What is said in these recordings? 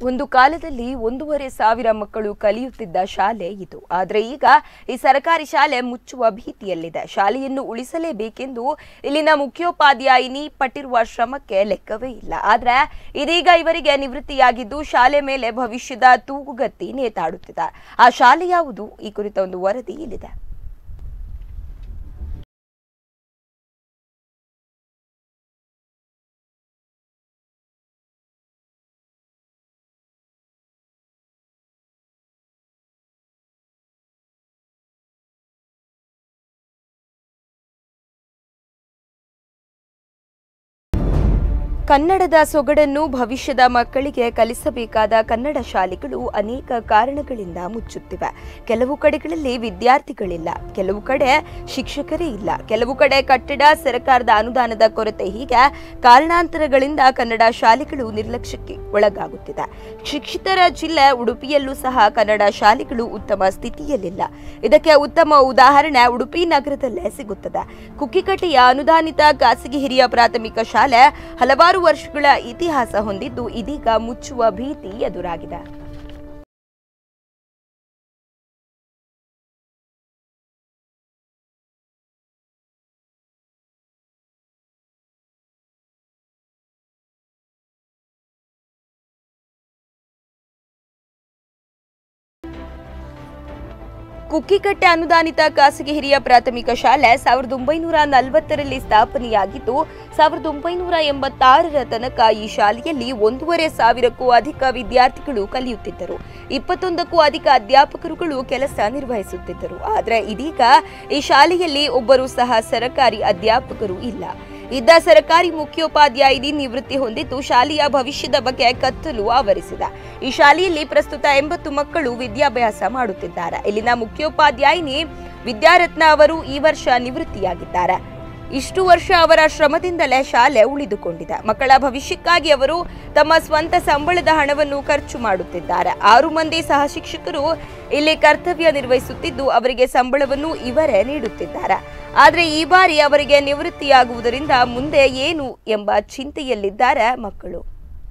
ಒಂದು ಕಾಲದಲ್ಲಿ ಒಂದೂವರೆ ಸಾವಿರ ಮಕ್ಕಳು ಕಲಿಯುತ್ತಿದ್ದ ಶಾಲೆ ಇದು ಆದರೆ ಈಗ ಈ ಸರ್ಕಾರಿ ಶಾಲೆ ಮುಚ್ಚುವ ಭೀತಿಯಲ್ಲಿದೆ ಶಾಲೆಯನ್ನು ಉಳಿಸಲೇಬೇಕೆಂದು ಇಲ್ಲಿನ ಮುಖ್ಯೋಪಾಧ್ಯಾಯಿನಿ ಪಟ್ಟಿರುವ ಶ್ರಮಕ್ಕೆ ಲೆಕ್ಕವೇ ಇಲ್ಲ ಆದ್ರೆ ಇದೀಗ ಇವರಿಗೆ ನಿವೃತ್ತಿಯಾಗಿದ್ದು ಶಾಲೆ ಮೇಲೆ ಭವಿಷ್ಯದ ತೂಗುಗತ್ತಿ ನೇತಾಡುತ್ತಿದೆ ಆ ಶಾಲೆ ಯಾವುದು ಈ ಕುರಿತ ಒಂದು ವರದಿ ಇಲ್ಲಿದೆ ಕನ್ನಡದ ಸೊಗಡನ್ನು ಭವಿಷ್ಯದ ಮಕ್ಕಳಿಗೆ ಕಲಿಸಬೇಕಾದ ಕನ್ನಡ ಶಾಲೆಗಳು ಅನೇಕ ಕಾರಣಗಳಿಂದ ಮುಚ್ಚುತ್ತಿವೆ ಕೆಲವು ಕಡೆಗಳಲ್ಲಿ ವಿದ್ಯಾರ್ಥಿಗಳಿಲ್ಲ ಕೆಲವು ಕಡೆ ಶಿಕ್ಷಕರೇ ಇಲ್ಲ ಕೆಲವು ಕಡೆ ಕಟ್ಟಡ ಸರ್ಕಾರದ ಅನುದಾನದ ಕೊರತೆ ಹೀಗೆ ಕಾರಣಾಂತರಗಳಿಂದ ಕನ್ನಡ ಶಾಲೆಗಳು ನಿರ್ಲಕ್ಷ್ಯಕ್ಕೆ ಒಳಗಾಗುತ್ತಿದೆ ಶಿಕ್ಷಿತರ ಜಿಲ್ಲೆ ಉಡುಪಿಯಲ್ಲೂ ಸಹ ಕನ್ನಡ ಶಾಲೆಗಳು ಉತ್ತಮ ಸ್ಥಿತಿಯಲ್ಲಿಲ್ಲ ಇದಕ್ಕೆ ಉತ್ತಮ ಉದಾಹರಣೆ ಉಡುಪಿ ನಗರದಲ್ಲೇ ಸಿಗುತ್ತದೆ ಕುಕ್ಕಿಕಟ್ಟೆಯ ಅನುದಾನಿತ ಖಾಸಗಿ ಹಿರಿಯ ಪ್ರಾಥಮಿಕ ಶಾಲೆ ಹಲವಾರು ವರ್ಷಗಳ ಇತಿಹಾಸ ಹೊಂದಿದ್ದು ಇದೀಗ ಮುಚ್ಚುವ ಭೀತಿ ಎದುರಾಗಿದೆ ಕುಕ್ಕಿಕಟ್ಟೆ ಅನುದಾನಿತ ಖಾಸಗಿ ಹಿರಿಯ ಪ್ರಾಥಮಿಕ ಶಾಲೆ ಸಾವಿರದ ಒಂಬೈನೂರ ನಲವತ್ತರಲ್ಲಿ ಸ್ಥಾಪನೆಯಾಗಿದ್ದು ಸಾವಿರದ ಒಂಬೈನೂರ ಎಂಬತ್ತಾರರ ತನಕ ಈ ಶಾಲೆಯಲ್ಲಿ ಒಂದೂವರೆ ಸಾವಿರಕ್ಕೂ ಅಧಿಕ ವಿದ್ಯಾರ್ಥಿಗಳು ಕಲಿಯುತ್ತಿದ್ದರು ಇಪ್ಪತ್ತೊಂದಕ್ಕೂ ಅಧಿಕ ಅಧ್ಯಾಪಕರುಗಳು ಕೆಲಸ ನಿರ್ವಹಿಸುತ್ತಿದ್ದರು ಆದರೆ ಇದೀಗ ಈ ಶಾಲೆಯಲ್ಲಿ ಒಬ್ಬರು ಸಹ ಸರಕಾರಿ ಅಧ್ಯಾಪಕರು ಇಲ್ಲ ಇದ್ದ ಸರ್ಕಾರಿ ಮುಖ್ಯೋಪಾಧ್ಯಾಯಿನಿ ನಿವೃತ್ತಿ ಹೊಂದಿದ್ದು ಶಾಲೆಯ ಭವಿಷ್ಯದ ಬಗ್ಗೆ ಕತ್ತಲು ಆವರಿಸಿದೆ ಈ ಶಾಲೆಯಲ್ಲಿ ಪ್ರಸ್ತುತ ಎಂಬತ್ತು ಮಕ್ಕಳು ವಿದ್ಯಾಭ್ಯಾಸ ಮಾಡುತ್ತಿದ್ದಾರೆ ಇಲ್ಲಿನ ಮುಖ್ಯೋಪಾಧ್ಯಾಯಿನಿ ವಿದ್ಯಾರತ್ನ ಅವರು ಈ ವರ್ಷ ನಿವೃತ್ತಿಯಾಗಿದ್ದಾರೆ ಇಷ್ಟು ವರ್ಷ ಅವರ ಶ್ರಮದಿಂದಲೇ ಶಾಲೆ ಉಳಿದುಕೊಂಡಿದೆ ಮಕ್ಕಳ ಭವಿಷ್ಯಕ್ಕಾಗಿ ಅವರು ತಮ್ಮ ಸ್ವಂತ ಸಂಬಳದ ಹಣವನ್ನು ಖರ್ಚು ಮಾಡುತ್ತಿದ್ದಾರೆ ಆರು ಮಂದಿ ಸಹ ಶಿಕ್ಷಕರು ಇಲ್ಲಿ ಕರ್ತವ್ಯ ನಿರ್ವಹಿಸುತ್ತಿದ್ದು ಅವರಿಗೆ ಸಂಬಳವನ್ನು ಇವರೇ ನೀಡುತ್ತಿದ್ದಾರೆ ಆದರೆ ಈ ಬಾರಿ ಅವರಿಗೆ ನಿವೃತ್ತಿಯಾಗುವುದರಿಂದ ಮುಂದೆ ಏನು ಎಂಬ ಚಿಂತೆಯಲ್ಲಿದ್ದಾರೆ ಮಕ್ಕಳು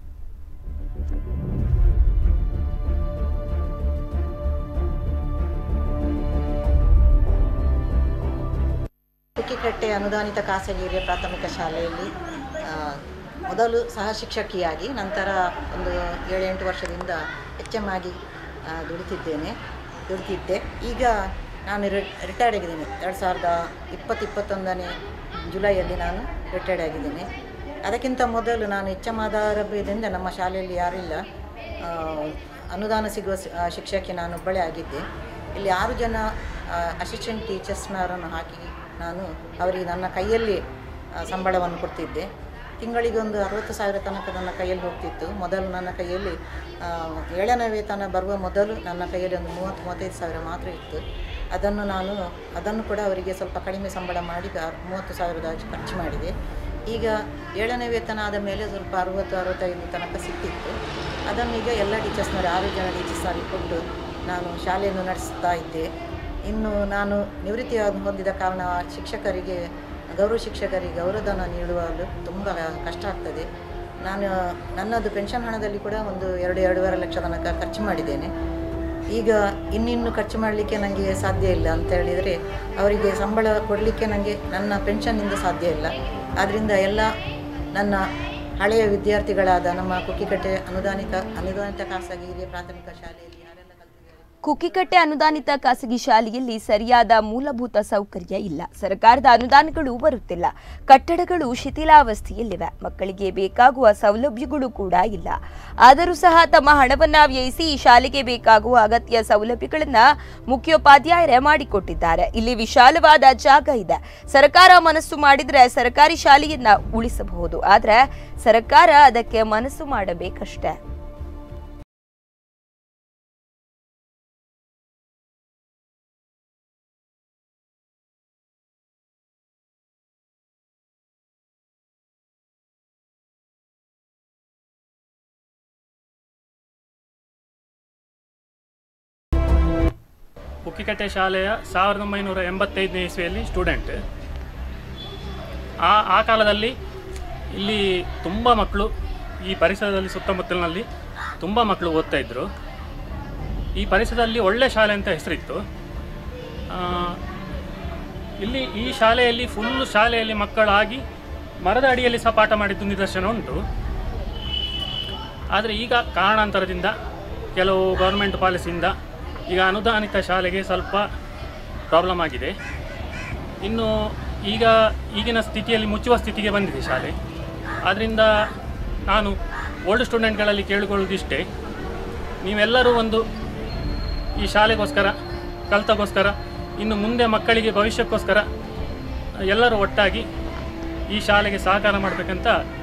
ಕುಕ್ಕಿಕಟ್ಟೆ ಅನುದಾನಿತ ಖಾಸಗಿ ಹಿರಿಯ ಪ್ರಾಥಮಿಕ ಶಾಲೆಯಲ್ಲಿ ಆ, ಮೊದಲು ಸಹ ಶಿಕ್ಷಕಿಯಾಗಿ ನಂತರ ಒಂದು ಏಳೆಂಟು ವರ್ಷದಿಂದ ಎಚ್ ಎಮ್ ಆಗಿ ಆ, ದುಡಿತಿದ್ದೇನೆ ದುಡಿತಿದ್ದೆ ಈಗ ನಾನು ರಿಟೈರ್ಡ್ ಆಗಿದ್ದೀನಿ ಎರಡು ಸಾವಿರದ ಇಪ್ಪತ್ತು ಇಪ್ಪತ್ತೊಂದನೇ ಜುಲೈಯಲ್ಲಿ ನಾನು ರಿಟೈರ್ಡ್ ಆಗಿದ್ದೇನೆ ಅದಕ್ಕಿಂತ ಮೊದಲು ನಾನು ಎಚ್ ಎಮ್ ಆಧಾರದಿಂದ ನಮ್ಮ ಶಾಲೆಯಲ್ಲಿ ಯಾರಿಲ್ಲ ಆ, ಅನುದಾನ ಸಿಗುವ ಸಿ- ಆ, ಶಿಕ್ಷಕಿ ನಾನು ಒಬ್ಬಳೇ ಆಗಿದ್ದೆ ಇಲ್ಲಿ ಆರು ಜನ ಅಸಿಸ್ಟೆಂಟ್ ಟೀಚರ್ಸ್ನವರನ್ನು ಹಾಕಿ ನಾನು ಅವರಿಗೆ ನನ್ನ ಕೈಯಲ್ಲಿ ಆ, ಸಂಬಳವನ್ನು ಕೊಡ್ತಿದ್ದೆ ತಿಂಗಳಿಗೆ ಒಂದು ಅರವತ್ತು ಸಾವಿರ ತನಕ ನನ್ನ ಕೈಯಲ್ಲಿ ಹೋಗ್ತಿತ್ತು ಮೊದಲು ನನ್ನ ಕೈಯಲ್ಲಿ ಆ, ಏಳನೇ ವೇತನ ಬರುವ ಮೊದಲು ನನ್ನ ಕೈಯಲ್ಲಿ ಒಂದು ಮೂವತ್ತು ಮೂವತ್ತೈದು ಸಾವಿರ ಮಾತ್ರ ಇತ್ತು ಅದನ್ನು ನಾನು ಅದನ್ನು ಕೂಡ ಅವರಿಗೆ ಸ್ವಲ್ಪ ಕಡಿಮೆ ಸಂಬಳ ಮಾಡಿ ಆ ಮೂವತ್ತು ಸಾವಿರದ ಖರ್ಚು ಮಾಡಿದೆ ಈಗ ಏಳನೇ ವೇತನ ಆದ ಮೇಲೆ ಸ್ವಲ್ಪ ಅರುವತ್ತು ಅರವತ್ತೈದು ತನಕ ಸಿಕ್ತಿತ್ತು ಅದನ್ನು ಈಗ ಎಲ್ಲ ಟೀಚರ್ಸ್ನವರು ಆರು ಜನ ಟೀಚರ್ಸ್ನಲ್ಲಿ ಕೊಟ್ಟು ನಾನು ಶಾಲೆಯನ್ನು ನಡೆಸ್ತಾ ಇದ್ದೆ ಇನ್ನು ನಾನು ನಿವೃತ್ತಿ ಆಗ್- ಹೊಂದಿದ ಕಾರಣ ಶಿಕ್ಷಕರಿಗೆ ಗೌರವ ಶಿಕ್ಷಕರಿಗೆ ಗೌರವಧನ ನೀಡುವಲು ತುಂಬ ಕಷ್ಟ ಆಗ್ತದೆ ನಾನು ನನ್ನದು ಪೆನ್ಷನ್ ಹಣದಲ್ಲಿ ಕೂಡ ಒಂದು ಎರಡು ಎರಡೂವರೆ ಲಕ್ಷ ತನಕ ಖರ್ಚು ಮಾಡಿದ್ದೇನೆ ಈಗ ಇನ್ನಿನ್ನು ಖರ್ಚು ಮಾಡಲಿಕ್ಕೆ ನನಗೆ ಸಾಧ್ಯ ಇಲ್ಲ ಅಂತ ಹೇಳಿದರೆ ಅವರಿಗೆ ಸಂಬಳ ಕೊಡಲಿಕ್ಕೆ ನನಗೆ ನನ್ನ ಪೆನ್ಷನ್ನಿಂದ ಸಾಧ್ಯ ಇಲ್ಲ ಆದ್ದರಿಂದ ಎಲ್ಲ ನನ್ನ ಹಳೆಯ ವಿದ್ಯಾರ್ಥಿಗಳಾದ ನಮ್ಮ ಕುಕ್ಕಿಕಟ್ಟೆ ಅನುದಾನಿತ ಅನುದಾನಿತ ಖಾಸಗಿ ಹಿರಿಯ ಪ್ರಾಥಮಿಕ ಶಾಲೆಯಲ್ಲಿ ಯಾರೆಲ್ಲ ಕಲ್ತಿದ್ದಾರೆ ಕುಕ್ಕಿಕಟ್ಟೆ ಅನುದಾನಿತ ಖಾಸಗಿ ಶಾಲೆಯಲ್ಲಿ ಸರಿಯಾದ ಮೂಲಭೂತ ಸೌಕರ್ಯ ಇಲ್ಲ ಸರ್ಕಾರದ ಅನುದಾನಗಳು ಬರುತ್ತಿಲ್ಲ ಕಟ್ಟಡಗಳು ಶಿಥಿಲಾವಸ್ಥೆಯಲ್ಲಿವೆ ಮಕ್ಕಳಿಗೆ ಬೇಕಾಗುವ ಸೌಲಭ್ಯಗಳು ಕೂಡ ಇಲ್ಲ ಆದರೂ ಸಹ ತಮ್ಮ ಹಣವನ್ನ ವ್ಯಯಿಸಿ ಈ ಶಾಲೆಗೆ ಬೇಕಾಗುವ ಅಗತ್ಯ ಸೌಲಭ್ಯಗಳನ್ನ ಮುಖ್ಯೋಪಾಧ್ಯಾಯರೇ ಮಾಡಿಕೊಟ್ಟಿದ್ದಾರೆ ಇಲ್ಲಿ ವಿಶಾಲವಾದ ಜಾಗ ಇದೆ ಸರ್ಕಾರ ಮನಸ್ಸು ಮಾಡಿದ್ರೆ ಸರ್ಕಾರಿ ಶಾಲೆಯನ್ನ ಉಳಿಸಬಹುದು ಆದ್ರೆ ಸರ್ಕಾರ ಅದಕ್ಕೆ ಮನಸ್ಸು ಮಾಡಬೇಕಷ್ಟೇ ಕುಕ್ಕಿಕಟ್ಟೆ ಶಾಲೆಯ ಸಾವಿರದ ಒಂಬೈನೂರ ಎಂಬತ್ತೈದನೇ ಇಸ್ವಿಯಲ್ಲಿ ಸ್ಟೂಡೆಂಟ್ ಆ ಆ ಕಾಲದಲ್ಲಿ ಇಲ್ಲಿ ತುಂಬ ಮಕ್ಕಳು ಈ ಪರಿಸರದಲ್ಲಿ ಸುತ್ತಮುತ್ತಲಿನಲ್ಲಿ ತುಂಬ ಮಕ್ಕಳು ಓದ್ತಾ ಇದ್ದರು ಈ ಪರಿಸರದಲ್ಲಿ ಒಳ್ಳೆ ಶಾಲೆ ಅಂತ ಹೆಸರಿತ್ತು ಆ, ಇಲ್ಲಿ ಈ ಶಾಲೆಯಲ್ಲಿ ಫುಲ್ಲು ಶಾಲೆಯಲ್ಲಿ ಮಕ್ಕಳಾಗಿ ಮರದ ಅಡಿಯಲ್ಲಿ ಸಹ ಪಾಠ ಮಾಡಿದ್ದು ನಿದರ್ಶನ ಉಂಟು ಆದರೆ ಈಗ ಕಾರಣಾಂತರದಿಂದ ಕೆಲವು ಗೌರ್ಮೆಂಟ್ ಪಾಲಿಸಿಯಿಂದ ಈಗ ಅನುದಾನಿತ ಶಾಲೆಗೆ ಸ್ವಲ್ಪ ಪ್ರಾಬ್ಲಮ್ ಆಗಿದೆ ಇನ್ನು ಈಗ ಈಗಿನ ಸ್ಥಿತಿಯಲ್ಲಿ ಮುಚ್ಚುವ ಸ್ಥಿತಿಗೆ ಬಂದಿದೆ ಶಾಲೆ ಆದ್ದರಿಂದ ನಾನು ಓಲ್ಡ್ ಸ್ಟೂಡೆಂಟ್ಗಳಲ್ಲಿ ಕೇಳಿಕೊಳ್ಳುವುದಿಷ್ಟೇ ನೀವೆಲ್ಲರೂ ಒಂದು ಈ ಶಾಲೆಗೋಸ್ಕರ ಕಲಿತಗೋಸ್ಕರ ಇನ್ನು ಮುಂದೆ ಮಕ್ಕಳಿಗೆ ಭವಿಷ್ಯಕ್ಕೋಸ್ಕರ ಎಲ್ಲರೂ ಒಟ್ಟಾಗಿ ಈ ಶಾಲೆಗೆ ಸಹಕಾರ ಮಾಡಬೇಕಂತ